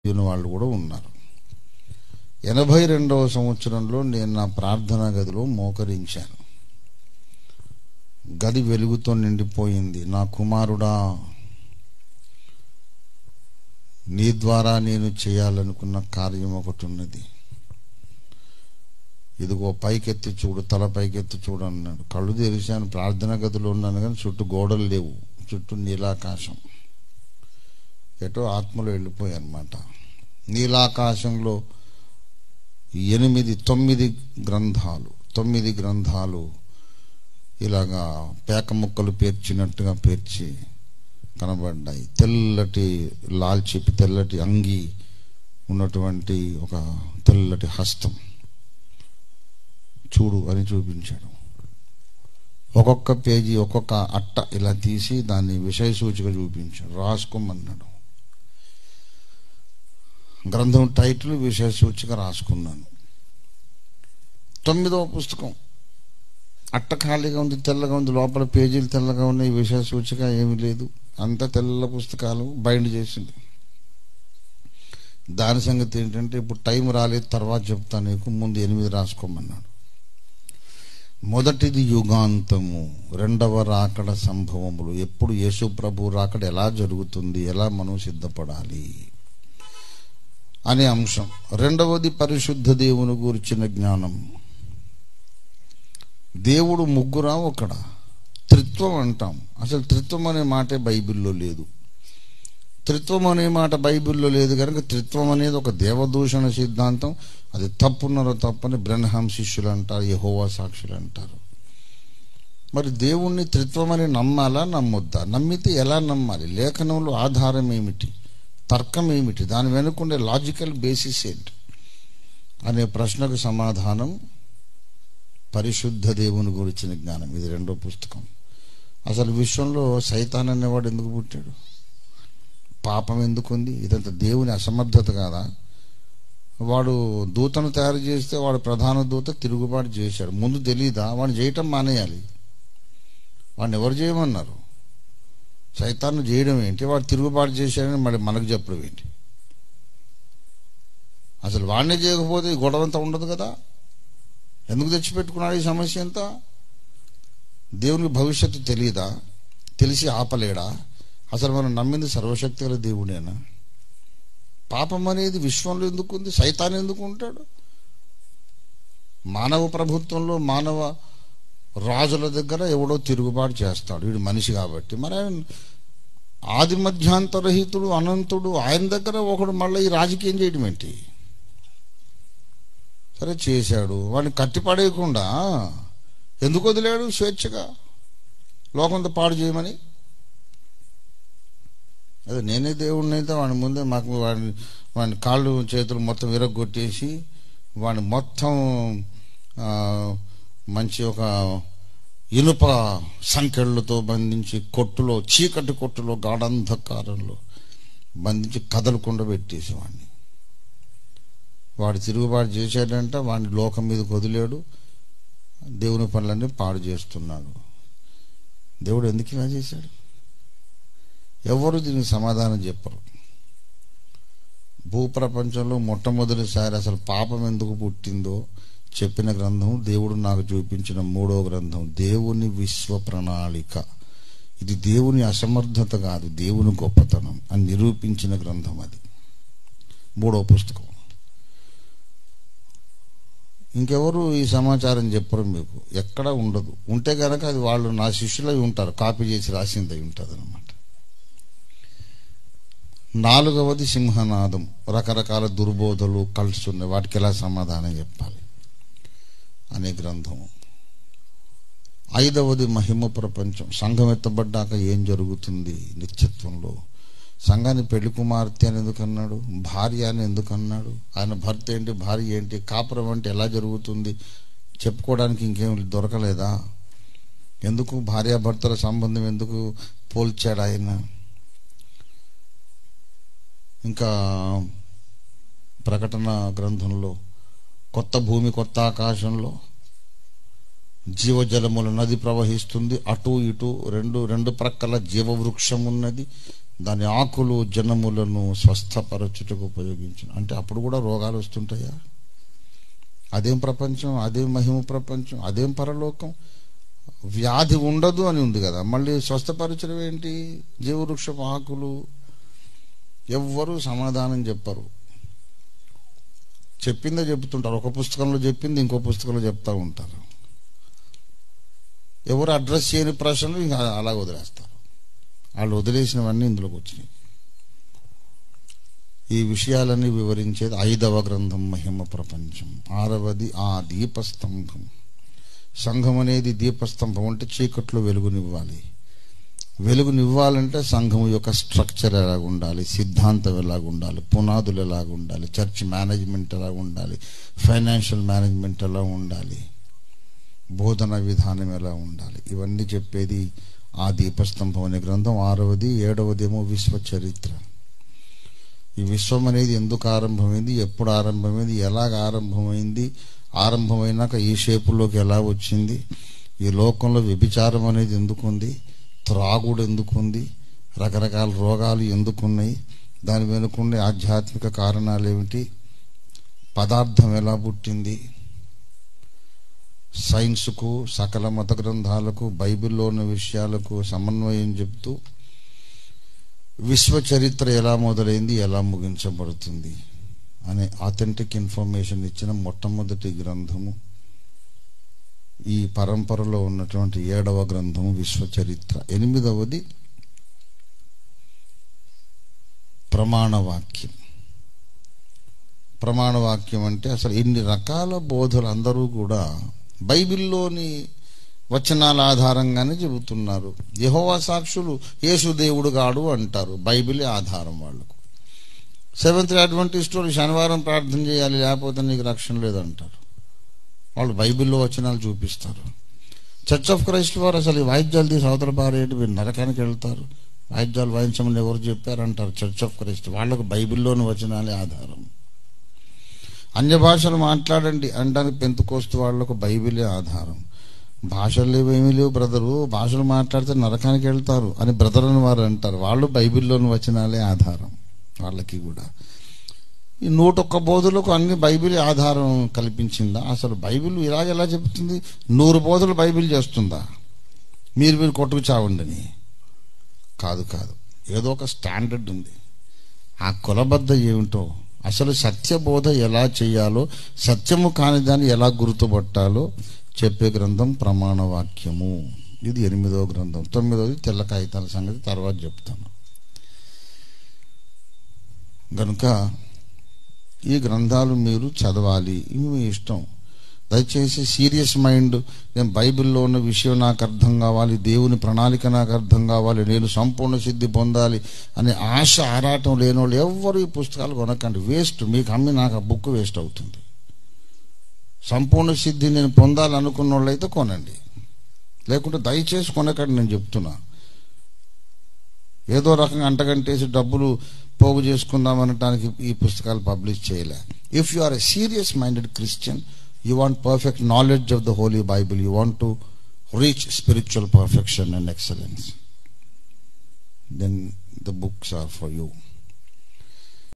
ఉన్న వాళ్ళు కూడా ఉన్నారు ఎనభై రెండవ సంవత్సరంలో నేను నా ప్రార్థనా గదిలో మోకరించాను గది వెలుగుతో నిండిపోయింది నా కుమారుడా నీ ద్వారా నేను చేయాలనుకున్న కార్యం ఒకటి ఉన్నది ఇదిగో పైకెత్తి చూడు తల పైకెత్తి చూడు అన్నాడు కళ్ళు తెరిచాను ప్రార్థనా గదిలో ఉన్నాను కానీ చుట్టూ గోడలు లేవు చుట్టూ నీలాకాశం ఎటో ఆత్మలో వెళ్ళిపోయానమాట నీలాకాశంలో ఎనిమిది తొమ్మిది గ్రంథాలు తొమ్మిది గ్రంథాలు ఇలాగా పేక ముక్కలు పేర్చినట్టుగా పేర్చి కనబడ్డాయి తెల్లటి లాల్చిప్ తెల్లటి అంగి ఉన్నటువంటి ఒక తెల్లటి హస్తం చూడు అని చూపించాడు ఒక్కొక్క పేజీ ఒక్కొక్క అట్ట ఇలా తీసి దాన్ని విషయ సూచిక చూపించాడు రాసుకోమన్నాడు గ్రంథం టైటిల్ విషయ సూచిక రాసుకున్నాను తొమ్మిదవ పుస్తకం అట్ట ఖాళీగా ఉంది తెల్లగా ఉంది లోపల పేజీలు తెల్లగా ఉన్నాయి విషయ సూచిక ఏమీ లేదు అంత తెల్ల పుస్తకాలు బైండ్ చేసింది దాని సంగతి ఏంటంటే ఇప్పుడు టైం రాలేదు తర్వాత చెప్తాను నీకు ముందు ఎనిమిది రాసుకోమన్నాడు మొదటిది యుగాంతము రెండవ రాకడ సంభవములు ఎప్పుడు యేసు ప్రభు రాకడ ఎలా జరుగుతుంది ఎలా మనం సిద్ధపడాలి అనే అంశం రెండవది పరిశుద్ధ దేవుని గురించిన జ్ఞానం దేవుడు ముగ్గురా ఒకడా త్రిత్వం అంటాం అసలు త్రిత్వం అనే మాటే బైబిల్లో లేదు త్రిత్వం అనే మాట బైబిల్లో లేదు కనుక త్రిత్వం అనేది ఒక దేవదూషణ సిద్ధాంతం అది తప్పున్నారో తప్పని బ్రహ్మం శిష్యులు అంటారు యహోవా సాక్షులు అంటారు మరి దేవుణ్ణి త్రిత్వం అని నమ్మాలా నమ్మొద్దా నమ్మితే ఎలా నమ్మాలి లేఖనంలో ఆధారం ఏమిటి తర్కం ఏమిటి దాని వెనుకుండే లాజికల్ బేసిస్ ఏంటి అనే ప్రశ్నకు సమాధానం పరిశుద్ధ దేవుని గురించిన జ్ఞానం ఇది రెండో పుస్తకం అసలు విశ్వంలో సైతాన్ అనేవాడు ఎందుకు పుట్టాడు పాపం ఎందుకుంది ఇదంతా దేవుని అసమర్థత కాదా వాడు దూతను తయారు చేస్తే వాడు ప్రధాన దూత తిరుగుబాటు చేశాడు ముందు తెలీదా వాడిని చేయటం మానేయాలి వాడిని ఎవరు చేయమన్నారు సైతాన్ని చేయడం ఏంటి వాడు తిరుగుబాటు చేశాడని మళ్ళీ మనకు చెప్పడం ఏంటి అసలు వాడినే చేయకపోతే ఈ గొడవ అంతా ఉండదు కదా ఎందుకు తెచ్చిపెట్టుకున్నాడు ఈ సమస్య అంతా దేవునికి భవిష్యత్తు తెలియదా తెలిసి ఆపలేడా అసలు మనం నమ్మింది సర్వశక్తి గల దేవుడేనా పాపం అనేది విశ్వంలో ఎందుకు ఉంది సైతాన్ ఎందుకు ఉంటాడు మానవ ప్రభుత్వంలో మానవ రాజుల దగ్గర ఎవడో తిరుగుబాటు చేస్తాడు వీడు మనిషి కాబట్టి మరి ఆయన ఆది మధ్యాంతరహితుడు అనంతుడు ఆయన దగ్గర ఒకడు మళ్ళీ ఈ రాజకీయం చేయడం ఏంటి సరే చేశాడు వాడిని కట్టిపడేయకుండా ఎందుకు వదిలాడు స్వేచ్ఛగా లోకంతో పాడు చేయమని అదే నేనే దేవుడిని అయితే వాడి ముందే మాకు వాడిని వాడిని కాళ్ళు చేతులు మొత్తం విరగొట్టేసి వాడిని మొత్తం ఆ, మంచి ఒక ఇనుప సంకెళ్ళతో బంధించి కొట్టులో చీకటి కొట్టులో గాఢంధకారంలో బంధించి కదలకుండా పెట్టేసి వాడిని వాడు తిరుగుబాటు చేశాడంట వాడిని లోకం మీదకి వదిలేడు దేవుని పనులన్నీ పాడు చేస్తున్నాడు దేవుడు ఎందుకు ఇలా చేశాడు ఎవరు దీనికి సమాధానం చెప్పరు భూప్రపంచంలో మొట్టమొదటిసారి అసలు పాపం ఎందుకు పుట్టిందో చెప్పిన గ్రంథం దేవుడు నాకు చూపించిన మూడో గ్రంథం దేవుని విశ్వ ప్రణాళిక ఇది దేవుని అసమర్థత కాదు దేవుని గొప్పతనం అని నిరూపించిన గ్రంథం అది మూడో పుస్తకం ఇంకెవరు ఈ సమాచారం చెప్పరు మీకు ఎక్కడ ఉండదు ఉంటే గనక అది వాళ్ళు నా శిష్యులై ఉంటారు కాపీ చేసి రాసిందై ఉంటుంది అనమాట నాలుగవది సింహనాదం రకరకాల దుర్బోధలు కలుస్తున్నాయి వాటికి ఎలా సమాధానం చెప్పాలి అనే గ్రంథం ఐదవది మహిమ ప్రపంచం సంఘం ఎత్తబడ్డాక ఏం జరుగుతుంది నిత్యత్వంలో సంఘాన్ని పెళ్లి కుమార్తె అని ఎందుకు అన్నాడు భార్య అని ఎందుకు అన్నాడు ఆయన భర్త ఏంటి భార్య ఏంటి కాపురం అంటే ఎలా జరుగుతుంది చెప్పుకోవడానికి ఇంకేం దొరకలేదా ఎందుకు భార్యాభర్తల సంబంధం ఎందుకు పోల్చాడు ఆయన ఇంకా ప్రకటన గ్రంథంలో కొత్త భూమి కొత్త ఆకాశంలో జీవజలముల నది ప్రవహిస్తుంది అటు ఇటు రెండు రెండు ప్రక్కల జీవవృక్షం ఉన్నది దాని ఆకులు జనములను స్వస్థపరచుటకు ఉపయోగించిన అంటే అప్పుడు కూడా రోగాలు వస్తుంటాయా అదేం ప్రపంచం అదేం మహిమ ప్రపంచం అదేం పరలోకం వ్యాధి ఉండదు అని ఉంది కదా మళ్ళీ స్వస్థపరచడం ఏంటి జీవవృక్షపు ఆకులు ఎవ్వరూ సమాధానం చెప్పరు చెప్పిందే చెప్తుంటారు ఒక పుస్తకంలో చెప్పింది ఇంకో పుస్తకంలో చెప్తా ఉంటారు ఎవరు అడ్రస్ చేయని ప్రశ్నలు ఇంకా అలా వదిలేస్తారు వాళ్ళు వదిలేసినవన్నీ ఇందులోకి వచ్చినాయి ఈ విషయాలన్నీ వివరించేది ఐదవ గ్రంథం మహిమ ప్రపంచం ఆరవది ఆ దీపస్తంభం సంఘం అనేది దీపస్తంభం అంటే చీకట్లో వెలుగునివ్వాలి వెలుగునివ్వాలంటే సంఘం యొక్క స్ట్రక్చర్ ఎలాగ ఉండాలి సిద్ధాంతం ఎలాగ ఉండాలి పునాదులు ఎలాగ ఉండాలి చర్చ్ మేనేజ్మెంట్ ఎలా ఉండాలి ఫైనాన్షియల్ మేనేజ్మెంట్ ఎలా ఉండాలి బోధన విధానం ఎలా ఉండాలి ఇవన్నీ చెప్పేది ఆ దీపస్తంభం అనే గ్రంథం ఆరవది ఏడవదేమో విశ్వ చరిత్ర ఈ విశ్వం అనేది ఎందుకు ఆరంభమైంది ఎప్పుడు ఆరంభమైంది ఎలాగ ఆరంభమైంది ఆరంభమైనాక ఈ షేపులోకి ఎలా వచ్చింది ఈ లోకంలో వ్యభిచారం అనేది ఎందుకుంది త్రాగుడు ఎందుకుంది రకరకాల రోగాలు ఎందుకున్నాయి దాని వెనుకుండే ఆధ్యాత్మిక కారణాలు ఏమిటి పదార్థం ఎలా పుట్టింది సైన్స్కు సకల మత గ్రంథాలకు బైబిల్లో ఉన్న విషయాలకు సమన్వయం చెప్తూ విశ్వ చరిత్ర ఎలా మొదలైంది ఎలా ముగించబడుతుంది అనే ఆథెంటిక్ ఇన్ఫర్మేషన్ ఇచ్చిన మొట్టమొదటి గ్రంథము ఈ పరంపరలో ఉన్నటువంటి ఏడవ గ్రంథము విశ్వ చరిత్ర ఎనిమిదవది ప్రమాణవాక్యం ప్రమాణవాక్యం అంటే అసలు ఇన్ని రకాల బోధలు అందరూ కూడా బైబిల్లోని వచనాల ఆధారంగానే చెబుతున్నారు యహోవా సాక్షులు యేసుదేవుడు గాడు అంటారు బైబిలే ఆధారం వాళ్ళకు సెవెంత్ అడ్వంటిస్ట్ వాళ్ళు శనివారం ప్రార్థన చేయాలి లేకపోతే నీకు రక్షణ లేదంటారు వాళ్ళు బైబిల్లో వచనాలు చూపిస్తారు చర్చ్ ఆఫ్ క్రైస్ట్ వారు అసలు ఈ వాయిద్యాలు తీసి అవతల పారేటి మీరు నరకానికి వెళ్తారు వాయిద్యాలు వాయించమని ఎవరు చెప్పారంటారు చర్చ్ ఆఫ్ క్రైస్ట్ వాళ్ళకు బైబిల్లోని వచనాలే ఆధారం అన్య భాషలు మాట్లాడండి అనడానికి పెంతుకోస్తు వాళ్లకు బైబిలే ఆధారం భాషలు లేవు ఏమీ లేవు బ్రదరు భాషలు మాట్లాడితే నరకానికి వెళ్తారు అని బ్రదర్ అని వారు అంటారు వాళ్ళు బైబిల్లోని వచనాలే ఆధారం వాళ్ళకి కూడా ఈ నూట ఒక్క బోధులకు అన్ని బైబిల్ ఆధారం కల్పించిందా అసలు బైబిల్ ఇలాగ ఎలా చెబుతుంది నూరు బోధలు బైబిల్ చేస్తుందా మీరు మీరు కొట్టుకు చావండని కాదు కాదు ఏదో ఒక స్టాండర్డ్ ఉంది ఆ కులబద్ద ఏమిటో అసలు సత్యబోధ ఎలా చేయాలో సత్యము కాని దాన్ని ఎలా గుర్తుపట్టాలో చెప్పే గ్రంథం ప్రమాణ వాక్యము ఇది ఎనిమిదవ గ్రంథం తొమ్మిదవది తెల్ల కాగితాల సంగతి తర్వాత చెప్తాను గనుక ఈ గ్రంథాలు మీరు చదవాలి ఇవి మీ ఇష్టం దయచేసి సీరియస్ మైండ్ నేను బైబిల్లో ఉన్న విషయం నాకు అర్థం కావాలి దేవుని ప్రణాళిక నాకు అర్థం కావాలి నేను సంపూర్ణ సిద్ధి పొందాలి అనే ఆశ ఆరాటం లేని వాళ్ళు ఎవ్వరు ఈ పుస్తకాలు కొనకండి వేస్ట్ మీకు అమ్మి నాకు ఆ బుక్ వేస్ట్ అవుతుంది సంపూర్ణ సిద్ధి నేను పొందాలనుకున్న వాళ్ళైతే కొనండి లేకుంటే దయచేసి కొనకండి నేను చెప్తున్నా ఏదో రకంగా అంటగంటేసి డబ్బులు పోగు చేసుకుందాం అనటానికి ఈ పుస్తకాలు పబ్లిష్ చేయలే if you are a serious minded Christian you want perfect knowledge of the holy Bible you want to reach spiritual perfection and excellence then the books are for you